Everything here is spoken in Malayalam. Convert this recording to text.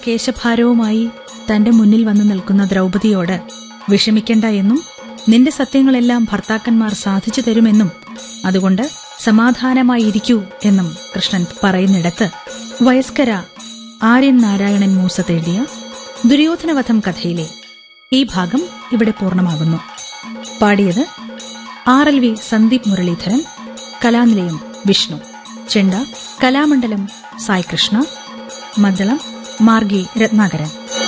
കേശഭാരവുമായി തന്റെ മുന്നിൽ വന്നു നിൽക്കുന്ന ദ്രൗപദിയോട് വിഷമിക്കണ്ട എന്നും നിന്റെ സത്യങ്ങളെല്ലാം ഭർത്താക്കന്മാർ സാധിച്ചു തരുമെന്നും അതുകൊണ്ട് സമാധാനമായിരിക്കൂ എന്നും കൃഷ്ണൻ പറയുന്നിടത്ത് വയസ്കര ആര്യൻ നാരായണൻ മൂസ തേടിയ ദുര്യോധനവധം കഥയിലെ ഈ ഭാഗം ഇവിടെ പൂർണ്ണമാകുന്നു പാടിയത് R L V Sandeep Muraleedharan Kalanilayam Vishnu ചെണ്ട കലാമണ്ഡലം സായികൃഷ്ണ മദ്ദളം മാർഗി രത്നാകരൻ